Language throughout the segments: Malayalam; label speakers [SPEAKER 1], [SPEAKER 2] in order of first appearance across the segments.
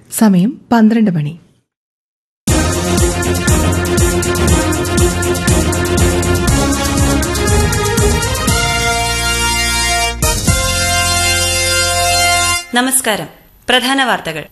[SPEAKER 1] സമയം പന്ത്രണ്ട് മണി
[SPEAKER 2] നമസ്കാരം പ്രധാന വാർത്തകൾ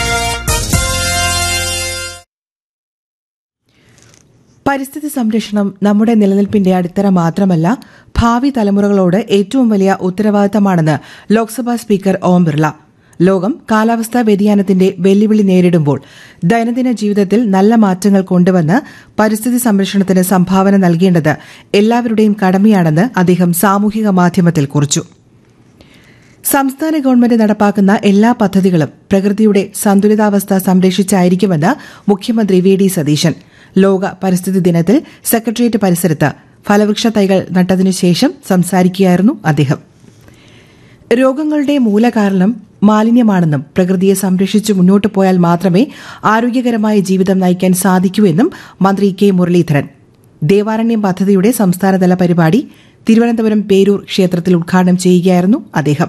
[SPEAKER 1] പരിസ്ഥിതി സംരക്ഷണം നമ്മുടെ നിലനിൽപ്പിന്റെ അടിത്തറ മാത്രമല്ല ഭാവി തലമുറകളോട് ഏറ്റവും വലിയ ഉത്തരവാദിത്തമാണെന്ന് ലോക്സഭാ സ്പീക്കർ ഓം ബിർള ലോകം കാലാവസ്ഥാ വ്യതിയാനത്തിന്റെ വെല്ലുവിളി നേരിടുമ്പോൾ ദൈനംദിന ജീവിതത്തിൽ നല്ല മാറ്റങ്ങൾ കൊണ്ടുവന്ന് പരിസ്ഥിതി സംരക്ഷണത്തിന് സംഭാവന നൽകേണ്ടത് എല്ലാവരുടെയും കടമയാണെന്ന് അദ്ദേഹം സാമൂഹിക മാധ്യമത്തിൽ കുറിച്ചു സംസ്ഥാന ഗവൺമെന്റ് നടപ്പാക്കുന്ന എല്ലാ പദ്ധതികളും പ്രകൃതിയുടെ സന്തുലിതാവസ്ഥ സംരക്ഷിച്ചായിരിക്കുമെന്ന് മുഖ്യമന്ത്രി വി ഡി സതീശൻ ലോക പരിസ്ഥിതി ദിനത്തിൽ സെക്രട്ടേറിയറ്റ് പരിസരത്ത് ഫലവൃക്ഷ തൈകൾ നട്ടതിനു ശേഷം സംസാരിക്കുകയായിരുന്നു അദ്ദേഹം രോഗങ്ങളുടെ മൂലകാരണം മാലിന്യമാണെന്നും പ്രകൃതിയെ സംരക്ഷിച്ച് മുന്നോട്ട് പോയാൽ മാത്രമേ ആരോഗ്യകരമായ ജീവിതം നയിക്കാൻ സാധിക്കൂ എന്നും മന്ത്രി കെ മുരളീധരൻ ദേവാരണ്യം പദ്ധതിയുടെ സംസ്ഥാനതല പരിപാടി തിരുവനന്തപുരം പേരൂർ ക്ഷേത്രത്തിൽ ഉദ്ഘാടനം ചെയ്യുകയായിരുന്നു അദ്ദേഹം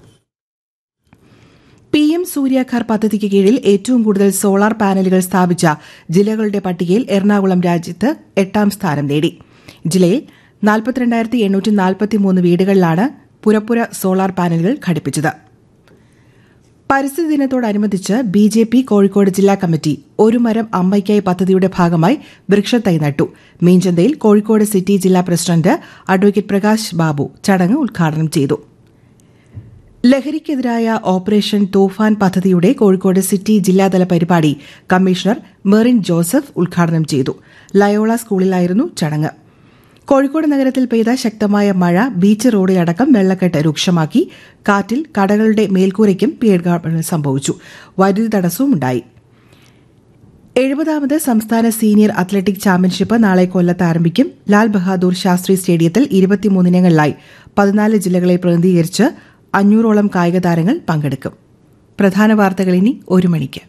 [SPEAKER 1] പി എം സൂര്യാഘർ പദ്ധതിക്ക് കീഴിൽ ഏറ്റവും കൂടുതൽ സോളാർ പാനലുകൾ സ്ഥാപിച്ച ജില്ലകളുടെ പട്ടികയിൽ എറണാകുളം രാജ്യത്ത് എട്ടാം സ്ഥാനം നേടി ജില്ലയിൽ നാൽപ്പത്തിരണ്ടായിരത്തി എണ്ണൂറ്റി നാൽപ്പത്തിമൂന്ന് വീടുകളിലാണ് പുരപ്പുര സോളാർ പാനലുകൾ ഘടിപ്പിച്ചത് പരിസ്ഥിതി ദിനത്തോടനുബന്ധിച്ച് ബി ജെ പി കോഴിക്കോട് ജില്ലാ കമ്മിറ്റി ഒരു മരം അമ്മയ്ക്കായി പദ്ധതിയുടെ ഭാഗമായി വൃക്ഷത്തൈ നട്ടു മീഞ്ചന്തയിൽ കോഴിക്കോട് സിറ്റി ജില്ലാ പ്രസിഡന്റ് അഡ്വക്കേറ്റ് പ്രകാശ് ബാബു ചടങ്ങ് ഉദ്ഘാടനം ചെയ്തു ലഹരിക്കെതിരായ ഓപ്പറേഷൻ തൂഫാൻ പദ്ധതിയുടെ കോഴിക്കോട് സിറ്റി ജില്ലാതല പരിപാടി കമ്മീഷണർ മെറിൻ ജോസഫ് ഉദ്ഘാടനം ചെയ്തു ലയോള സ്കൂളിലായിരുന്നു ചടങ്ങ് കോഴിക്കോട് നഗരത്തിൽ പെയ്ത ശക്തമായ മഴ ബീച്ച് റോഡിലടക്കം വെള്ളക്കെട്ട് രൂക്ഷമാക്കി കാറ്റിൽ കടകളുടെ മേൽക്കൂരയ്ക്കും കേടുപാടുകൾ സംഭവിച്ചു വൈദ്യുതി തടസ്സവും ഉണ്ടായി എഴുപതാമത് സംസ്ഥാന സീനിയർ അത്ലറ്റിക് ചാമ്പ്യൻഷിപ്പ് നാളെ കൊല്ലത്ത് ആരംഭിക്കും ലാൽ ബഹാദൂർ ശാസ്ത്രി സ്റ്റേഡിയത്തിൽ ഇരുപത്തിമൂന്നിനങ്ങളിലായി പതിനാല് ജില്ലകളെ പ്രതിനിധീകരിച്ച് അഞ്ഞൂറോളം കായിക താരങ്ങൾ പങ്കെടുക്കും പ്രധാന വാർത്തകൾ ഇനി ഒരു മണിക്ക്